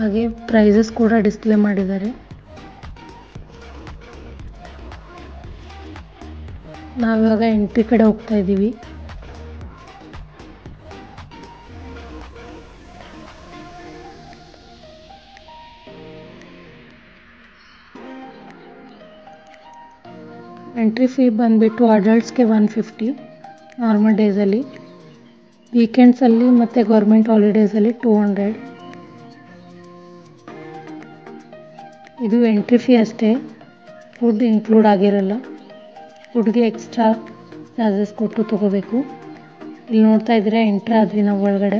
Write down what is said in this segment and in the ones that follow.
ಹಾಗೆ ಪ್ರೈಸಸ್ ಕೂಡ ಡಿಸ್ಪ್ಲೇ ಮಾಡಿದ್ದಾರೆ ನಾವಿವಾಗ ಎಂಟ್ರಿ ಕಡೆ ಹೋಗ್ತಾ ಇದ್ದೀವಿ ಎಂಟ್ರಿ ಫೀ ಬಂದುಬಿಟ್ಟು ಅಡಲ್ಟ್ಸ್ಗೆ ಒನ್ ಫಿಫ್ಟಿ ನಾರ್ಮಲ್ ಡೇಸಲ್ಲಿ ವೀಕೆಂಡ್ಸಲ್ಲಿ ಮತ್ತು ಗೌರ್ಮೆಂಟ್ ಹಾಲಿಡೇಸಲ್ಲಿ ಟೂ ಹಂಡ್ರೆಡ್ ಇದು ಎಂಟ್ರಿ ಫೀ ಅಷ್ಟೇ ಫುಡ್ ಇನ್ಕ್ಲೂಡ್ ಆಗಿರಲ್ಲ ಫುಡ್ಗೆ ಎಕ್ಸ್ಟ್ರಾ ಚಾರ್ಜಸ್ ಕೊಟ್ಟು ತೊಗೋಬೇಕು ಇಲ್ಲಿ ನೋಡ್ತಾ ಇದ್ದೀರಾ ಎಂಟ್ರಿ ಆದ್ವಿ ನಾವು ಒಳಗಡೆ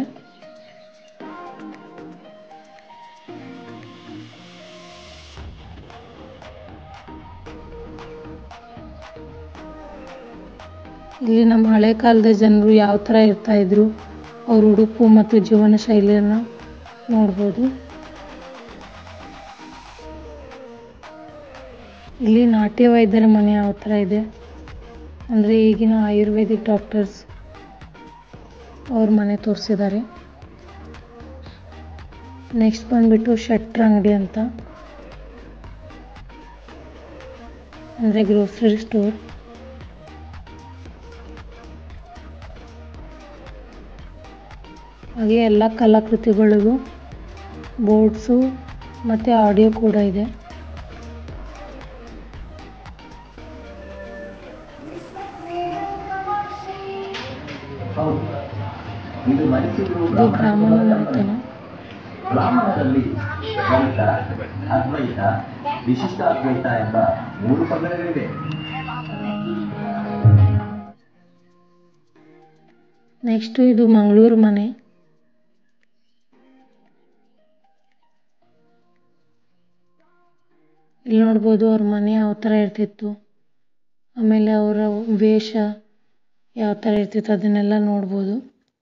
ಇಲ್ಲಿ ನಮ್ಮ ಹಳೆ ಕಾಲದ ಜನರು ಯಾವ ಥರ ಇರ್ತಾ ಇದ್ರು ಅವ್ರ ಉಡುಪು ಮತ್ತು ಜೀವನ ಶೈಲಿಯನ್ನು ನೋಡ್ಬೋದು ಇಲ್ಲಿ ನಾಟ್ಯ ವೈದ್ಯರ ಮನೆ ಯಾವ ಥರ ಇದೆ ಅಂದರೆ ಈಗಿನ ಆಯುರ್ವೇದಿಕ್ ಡಾಕ್ಟರ್ಸ್ ಅವ್ರ ಮನೆ ತೋರಿಸಿದ್ದಾರೆ ನೆಕ್ಸ್ಟ್ ಬಂದ್ಬಿಟ್ಟು ಶೆಟ್ರ್ ಅಂಗಡಿ ಅಂತ ಅಂದರೆ ಗ್ರೋಸರಿ ಸ್ಟೋರ್ ಹಾಗೆ ಎಲ್ಲ ಕಲಾಕೃತಿಗಳಿಗೂ ಬೋರ್ಡ್ಸು ಮತ್ತು ಆಡಿಯೋ ಕೂಡ ಇದೆ ಹೌದು ಇದು ಮೈಸೂರು ಇದು ಬ್ರಾಹ್ಮಣ ಮನೆತನ ಬ್ರಾಹ್ಮಣರಲ್ಲಿ ದ್ವೈತ ಅದ್ವೈತ ವಿಶಿಷ್ಟ ಅದ್ವೈತ ಎಂಬ ಮೂರು ಪಂಗಡಗಳಿವೆ ನೆಕ್ಸ್ಟು ಇದು ಮಂಗಳೂರು ಮನೆ ಇಲ್ಲಿ ನೋಡ್ಬೋದು ಅವ್ರ ಮನೆ ಯಾವ ಥರ ಇರ್ತಿತ್ತು ಆಮೇಲೆ ಅವರ ವೇಷ ಯಾವ ಥರ ಇರ್ತಿತ್ತು ಅದನ್ನೆಲ್ಲ ನೋಡ್ಬೋದು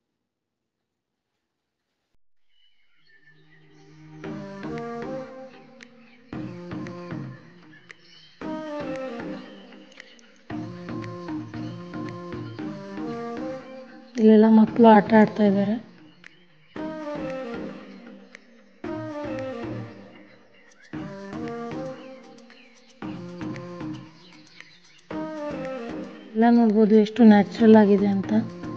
ಇಲ್ಲೆಲ್ಲ ಮಕ್ಕಳು ಆಟ ಆಡ್ತಾ ಇದ್ದಾರೆ ಎಲ್ಲ ನೋಡ್ಬೋದು ಎಷ್ಟು ನ್ಯಾಚುರಲ್ ಆಗಿದೆ ಅಂತ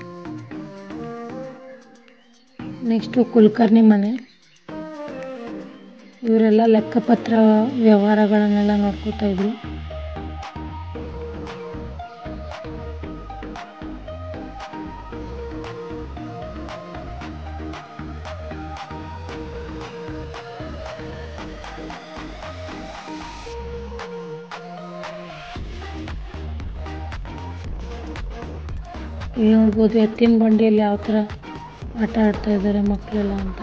ನೆಕ್ಸ್ಟು ಕುಲಕರ್ಣಿ ಮನೆ ಇವರೆಲ್ಲ ಲೆಕ್ಕಪತ್ರ ವ್ಯವಹಾರಗಳನ್ನೆಲ್ಲ ನೋಡ್ಕೋತಾ ಇದ್ರು ಇಲ್ಲಿ ನೋಡ್ಬೋದು ಎತ್ತಿನ ಬಂಡಿಯಲ್ಲಿ ಯಾವ ಥರ ಆಟ ಆಡ್ತಾ ಇದ್ದಾರೆ ಮಕ್ಕಳೆಲ್ಲ ಅಂತ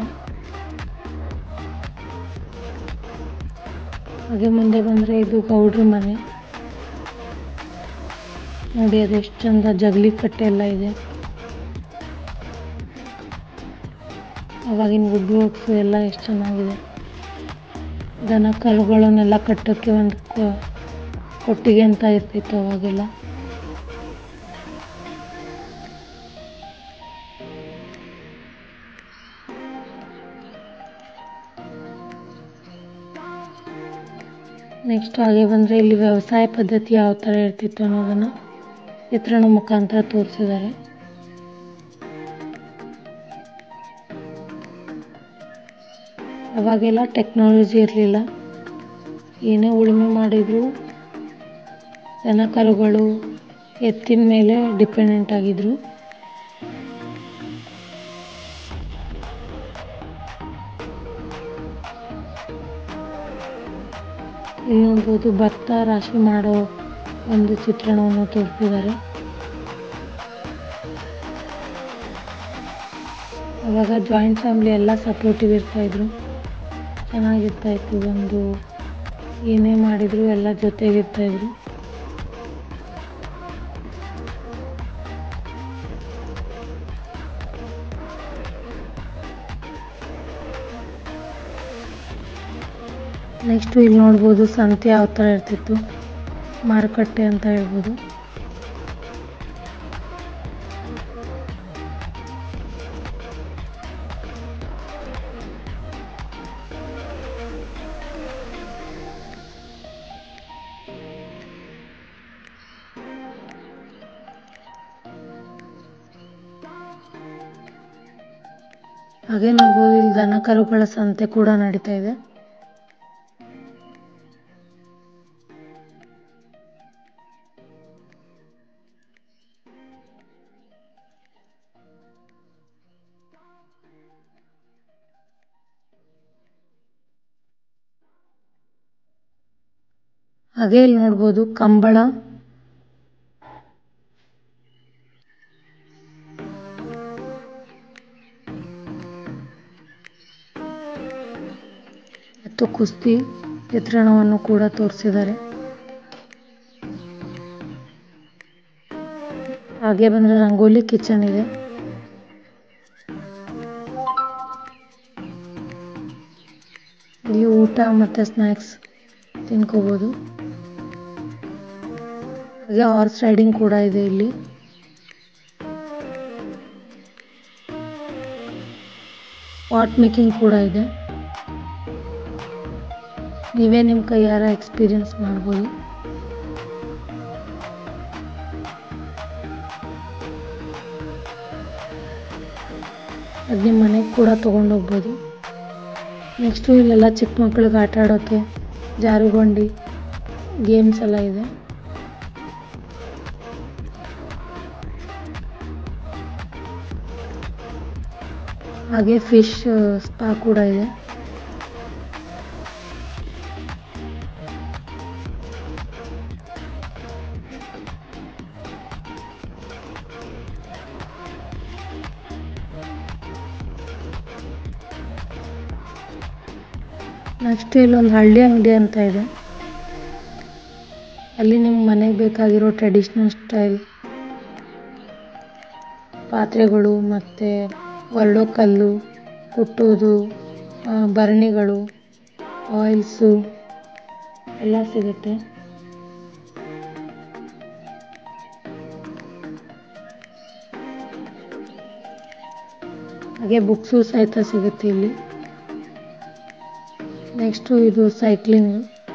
ಹಾಗೆ ಮುಂದೆ ಬಂದರೆ ಇದು ಗೌಡ್ರ ಮನೆ ನೋಡಿ ಅದು ಎಷ್ಟು ಚಂದ ಜಗಲಿ ಕಟ್ಟೆ ಎಲ್ಲ ಇದೆ ಅವಾಗಿನ ವುಡ್ ವರ್ಕ್ಸು ಎಲ್ಲ ಎಷ್ಟು ಚೆನ್ನಾಗಿದೆ ದನ ಕರುಗಳನ್ನೆಲ್ಲ ಕಟ್ಟೋಕ್ಕೆ ಒಂದು ಕೊ- ಕೊಟ್ಟಿಗೆ ಅಂತ ಇರ್ತಿತ್ತು ಅವಾಗೆಲ್ಲ ನೆಕ್ಸ್ಟ್ ಹಾಗೆ ಬಂದರೆ ಇಲ್ಲಿ ವ್ಯವಸಾಯ ಪದ್ಧತಿ ಯಾವ ಥರ ಇರ್ತಿತ್ತು ಅನ್ನೋದನ್ನು ಚಿತ್ರಣ ಮುಖಾಂತರ ತೋರಿಸಿದ್ದಾರೆ ಅವಾಗೆಲ್ಲ ಟೆಕ್ನಾಲಜಿ ಇರಲಿಲ್ಲ ಏನೇ ಉಳುಮೆ ಮಾಡಿದ್ರು ದನ ಕರುಗಳು ಎತ್ತಿನ ಮೇಲೆ ಡಿಪೆಂಡೆಂಟ್ ಆಗಿದ್ರು ಇಲ್ಲಿ ನೋಡ್ಬೋದು ಭತ್ತ ರಾಶಿ ಮಾಡೋ ಒಂದು ಚಿತ್ರಣವನ್ನು ತೋರಿಸಿದ್ದಾರೆ ಅವಾಗ ಜಾಯಿಂಟ್ ಫ್ಯಾಮಿಲಿ ಎಲ್ಲ ಸಪೋರ್ಟಿವ್ ಇರ್ತಾಯಿದ್ರು ಚೆನ್ನಾಗಿರ್ತಾ ಇತ್ತು ಒಂದು ಏನೇ ಮಾಡಿದ್ರು ಎಲ್ಲ ಜೊತೆಗಿರ್ತಾಯಿದ್ರು ನೆಕ್ಸ್ಟು ಇಲ್ಲಿ ನೋಡ್ಬೋದು ಸಂತೆ ಯಾವ ಥರ ಇರ್ತಿತ್ತು ಮಾರುಕಟ್ಟೆ ಅಂತ ಹೇಳ್ಬೋದು ಹಾಗೆ ನೋಡ್ಬೋದು ಇಲ್ಲಿ ದನ ಕರುಗಳ ಸಂತೆ ಕೂಡ ನಡೀತಾ ಇದೆ ಹಾಗೆ ಇಲ್ಲಿ ನೋಡ್ಬೋದು ಕಂಬಳ ಮತ್ತು ಕುಸ್ತಿ ಚಿತ್ರಣವನ್ನು ಕೂಡ ತೋರಿಸಿದ್ದಾರೆ ಹಾಗೆ ಬಂದ್ರೆ ರಂಗೋಲಿ ಕಿಚನ್ ಇದೆ ಇಲ್ಲಿ ಊಟ ಮತ್ತೆ ಸ್ನ್ಯಾಕ್ಸ್ ತಿನ್ಕೋಬಹುದು ಹಾಗೆ ಹಾರ್ಸ್ ರೈಡಿಂಗ್ ಕೂಡ ಇದೆ ಇಲ್ಲಿ ಪಾಟ್ ಮೇಕಿಂಗ್ ಕೂಡ ಇದೆ ನೀವೇ ನಿಮ್ಮ ಕೈಯಾರ ಎಕ್ಸ್ಪೀರಿಯನ್ಸ್ ಮಾಡ್ಬೋದು ಅದು ನಿಮ್ಮ ಮನೆಗೆ ಕೂಡ ತೊಗೊಂಡೋಗ್ಬೋದು ನೆಕ್ಸ್ಟು ಇಲ್ಲೆಲ್ಲ ಚಿಕ್ಕ ಮಕ್ಳಿಗೆ ಆಟ ಆಡೋಕ್ಕೆ ಜಾರುಬಂಡಿ ಗೇಮ್ಸ್ ಎಲ್ಲ ಇದೆ ಹಾಗೆ ಫಿಶ್ ಸ್ಪಾ ಕೂಡ ಇದೆ ನೆಕ್ಸ್ಟ್ ಇಲ್ಲೊಂದು ಹಳ್ಳಿ ಅಂಗಡಿ ಅಂತ ಇದೆ ಅಲ್ಲಿ ನಿಮ್ಗೆ ಮನೆಗೆ ಬೇಕಾಗಿರೋ ಟ್ರೆಡಿಷ್ನಲ್ ಸ್ಟೈಲ್ ಪಾತ್ರೆಗಳು ಮತ್ತು ಒರಳೋ ಕಲ್ಲು ಕುಟ್ಟೋದು ಆ, ಭರಣಿಗಳು ಆಯಿಲ್ಸು ಎಲ್ಲ ಸಿಗುತ್ತೆ ಹಾಗೆ ಬುಕ್ಸು ಸಹಿತ ಸಿಗುತ್ತೆ ಇಲ್ಲಿ ನೆಕ್ಸ್ಟು ಇದು ಸೈಕ್ಲಿಂಗ್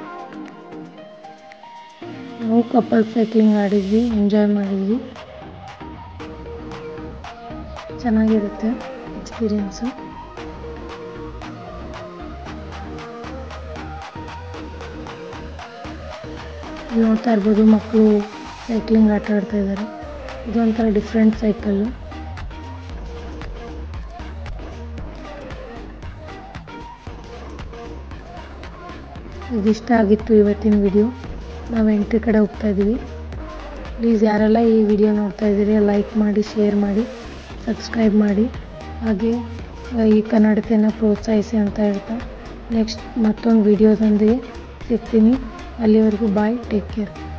ನಾವು ಕಪಲ್ ಸೈಕ್ಲಿಂಗ್ ಆಡಿದ್ವಿ ಎಂಜಾಯ್ ಮಾಡಿದ್ವಿ ಚೆನ್ನಾಗಿರುತ್ತೆ ಎಕ್ಸ್ಪೀರಿಯನ್ಸು ನೋಡ್ತಾ ಇರ್ಬೋದು ಮಕ್ಕಳು ಸೈಕ್ಲಿಂಗ್ ಆಟ ಆಡ್ತಾ ಇದ್ದಾರೆ ಇದೊಂಥರ ಡಿಫ್ರೆಂಟ್ ಸೈಕಲ್ಲು ಇದಿಷ್ಟ ಆಗಿತ್ತು ಇವತ್ತಿನ ವಿಡಿಯೋ ನಾವು ಎಂಟ್ರಿ ಕಡೆ ಹೋಗ್ತಾ ಇದ್ದೀವಿ ಪ್ಲೀಸ್ ಯಾರೆಲ್ಲ ಈ ವಿಡಿಯೋ ನೋಡ್ತಾ ಇದ್ದೀರಿ ಲೈಕ್ ಮಾಡಿ ಶೇರ್ ಮಾಡಿ ಸಬ್ಸ್ಕ್ರೈಬ್ ಮಾಡಿ ಹಾಗೆ ಆ, ಈ ಕನ್ನಡತೆಯನ್ನು ಪ್ರೋತ್ಸಾಹಿಸಿ ಅಂತ ಹೇಳ್ತಾ ನೆಕ್ಸ್ಟ್ ಮತ್ತೊಂದು ವಿಡಿಯೋದೊಂದಿಗೆ ಸಿಗ್ತೀನಿ ಅಲ್ಲಿವರೆಗೂ ಬಾಯ್ ಟೇಕ್ ಕೇರ್